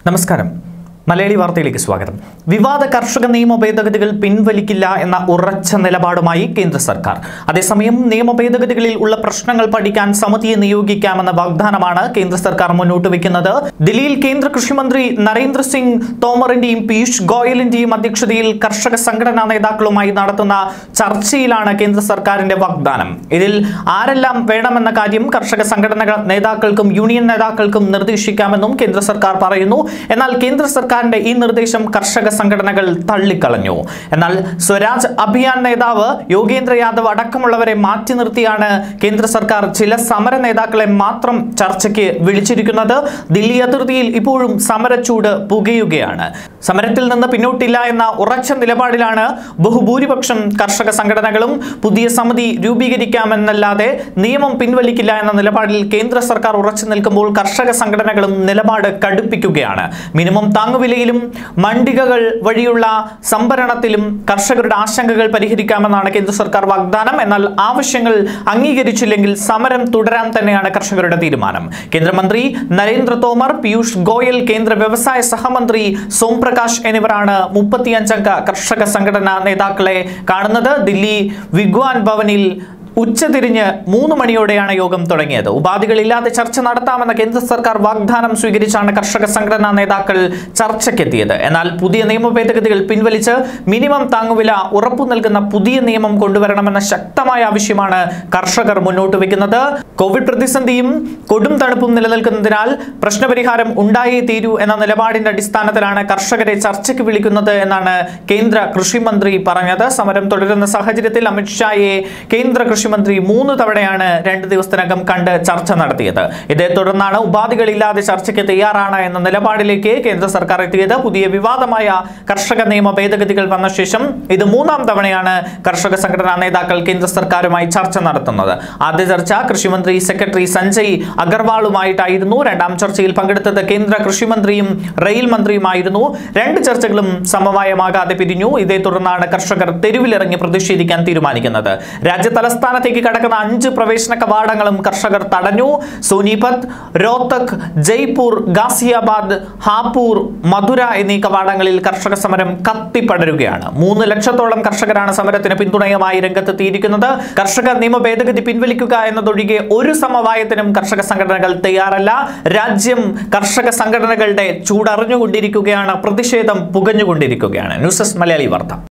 നമസ്കാരം മലയാളി വാർത്തയിലേക്ക് സ്വാഗതം വിവാദ കർഷക നിയമ ഭേദഗതികൾ പിൻവലിക്കില്ല എന്ന ഉറച്ച നിലപാടുമായി കേന്ദ്ര സർക്കാർ അതേസമയം നിയമ ഭേദഗതികളിൽ ഉള്ള പ്രശ്നങ്ങൾ പഠിക്കാൻ സമിതിയെ നിയോഗിക്കാമെന്ന വാഗ്ദാനമാണ് കേന്ദ്ര സർക്കാർ മുന്നോട്ട് വെക്കുന്നത് ദില്ലിയിൽ കേന്ദ്ര കൃഷിമന്ത്രി നരേന്ദ്ര സിംഗ് തോമറിന്റെയും പീയൂഷ് ഗോയലിന്റെയും അധ്യക്ഷതയിൽ കർഷക സംഘടനാ നേതാക്കളുമായി നടത്തുന്ന ചർച്ചയിലാണ് കേന്ദ്ര സർക്കാരിന്റെ വാഗ്ദാനം ഇതിൽ ആരെല്ലാം വേണമെന്ന കാര്യം കർഷക സംഘടന നേതാക്കൾക്കും യൂണിയൻ നേതാക്കൾക്കും നിർദ്ദേശിക്കാമെന്നും കേന്ദ്ര സർക്കാർ പറയുന്നു എന്നാൽ കേന്ദ്ര സർക്കാരിന്റെ ഈ നിർദ്ദേശം കർഷക സംഘടനകൾ തള്ളിക്കളഞ്ഞു എന്നാൽ സ്വരാജ് അഭിയാൻ നേതാവ് യോഗേന്ദ്ര യാദവ് അടക്കമുള്ളവരെ മാറ്റി നിർത്തിയാണ് കേന്ദ്ര സർക്കാർ ചില സമര നേതാക്കളെ മാത്രം ചർച്ചയ്ക്ക് വിളിച്ചിരിക്കുന്നത് ദില്ലി അതിർത്തിയിൽ ഇപ്പോഴും സമരച്ചൂട് പുകയുകയാണ് സമരത്തിൽ നിന്ന് പിന്നോട്ടില്ല എന്ന ഉറച്ച നിലപാടിലാണ് ബഹുഭൂരിപക്ഷം കർഷക സംഘടനകളും പുതിയ സമിതി രൂപീകരിക്കാമെന്നല്ലാതെ നിയമം പിൻവലിക്കില്ല എന്ന നിലപാടിൽ കേന്ദ്ര സർക്കാർ ഉറച്ചു നിൽക്കുമ്പോൾ കർഷക സംഘടനകളും നിലപാട് കടുപ്പിക്കുകയാണ് മിനിമം താങ്ങുവിലയിലും മണ്ഡികകൾ വഴിയുള്ള സംഭരണത്തിലും കർഷകരുടെ ആശങ്കകൾ പരിഹരിക്കാമെന്നാണ് കേന്ദ്ര സർക്കാർ വാഗ്ദാനം എന്നാൽ ആവശ്യങ്ങൾ അംഗീകരിച്ചില്ലെങ്കിൽ സമരം തുടരാൻ തന്നെയാണ് കർഷകരുടെ തീരുമാനം കേന്ദ്രമന്ത്രി നരേന്ദ്ര തോമർ പീയൂഷ് ഗോയൽ കേന്ദ്ര വ്യവസായ സഹമന്ത്രി സോം പ്രകാശ് എന്നിവരാണ് മുപ്പത്തിയഞ്ചംഗ കർഷക സംഘടനാ നേതാക്കളെ കാണുന്നത് ദില്ലി വിഗ്വാൻ ഭവനിൽ ഉച്ചതിരിഞ്ഞ് മൂന്ന് മണിയോടെയാണ് യോഗം തുടങ്ങിയത് ഉപാധികളില്ലാതെ ചർച്ച നടത്താമെന്ന കേന്ദ്ര സർക്കാർ വാഗ്ദാനം സ്വീകരിച്ചാണ് കർഷക സംഘടനാ നേതാക്കൾ ചർച്ചയ്ക്കെത്തിയത് എന്നാൽ പുതിയ നിയമ ഭേദഗതികൾ പിൻവലിച്ച് മിനിമം താങ്ങുവില ഉറപ്പു നൽകുന്ന പുതിയ നിയമം കൊണ്ടുവരണമെന്ന ശക്തമായ ആവശ്യമാണ് കർഷകർ മുന്നോട്ട് വെക്കുന്നത് കോവിഡ് പ്രതിസന്ധിയും കൊടും തണുപ്പും നിലനിൽക്കുന്നതിനാൽ പ്രശ്നപരിഹാരം ഉണ്ടായേ തീരൂ എന്ന നിലപാടിന്റെ അടിസ്ഥാനത്തിലാണ് കർഷകരെ ചർച്ചയ്ക്ക് വിളിക്കുന്നത് എന്നാണ് കേന്ദ്ര കൃഷിമന്ത്രി പറഞ്ഞത് സമരം തുടരുന്ന സാഹചര്യത്തിൽ അമിത്ഷായെ കേന്ദ്ര കൃഷിമന്ത്രി മൂന്ന് തവണയാണ് രണ്ട് ദിവസത്തിനകം കണ്ട് ചർച്ച നടത്തിയത് ഇതേ തുടർന്നാണ് ഉപാധികളില്ലാതെ ചർച്ചയ്ക്ക് തയ്യാറാണ് എന്ന നിലപാടിലേക്ക് കേന്ദ്ര സർക്കാർ എത്തിയത് പുതിയ വിവാദമായ കർഷക നിയമ ഭേദഗതികൾ വന്ന ശേഷം ഇത് മൂന്നാം തവണയാണ് കർഷക സംഘടനാ നേതാക്കൾ കേന്ദ്ര സർക്കാരുമായി ചർച്ച നടത്തുന്നത് ആദ്യ ചർച്ച കൃഷിമന്ത്രി സെക്രട്ടറി സഞ്ജയ് അഗർവാളുമായിട്ടായിരുന്നു രണ്ടാം ചർച്ചയിൽ പങ്കെടുത്തത് കേന്ദ്ര കൃഷിമന്ത്രിയും റെയിൽ മന്ത്രിയുമായിരുന്നു രണ്ട് ചർച്ചകളും സമവായമാകാതെ പിരിഞ്ഞു ഇതേ തുടർന്നാണ് കർഷകർ തെരുവിലിറങ്ങി പ്രതിഷേധിക്കാൻ തീരുമാനിക്കുന്നത് രാജ്യ തലസ്ഥാനത്തേക്ക് കടക്കുന്ന അഞ്ച് പ്രവേശന കവാടങ്ങളും കർഷകർ തടഞ്ഞു സോനിപത് രോത്തക് ജയ്പൂർ ഗാസിയാബാദ് ഹാപൂർ മധുര എന്നീ കവാടങ്ങളിൽ കർഷക സമരം കത്തിപ്പടരുകയാണ് മൂന്ന് ലക്ഷത്തോളം കർഷകരാണ് സമരത്തിന് പിന്തുണയുമായി രംഗത്തെത്തിയിരിക്കുന്നത് കർഷക നിയമ ഭേദഗതി പിൻവലിക്കുക എന്നതൊഴികെ ഒരു സമവായത്തിനും കർഷക സംഘടനകൾ തയ്യാറല്ല രാജ്യം കർഷക സംഘടനകളുടെ ചൂടറിഞ്ഞുകൊണ്ടിരിക്കുകയാണ് പ്രതിഷേധം പുകഞ്ഞുകൊണ്ടിരിക്കുകയാണ് ന്യൂസ് ഡെസ്ക് മലയാളി വാർത്ത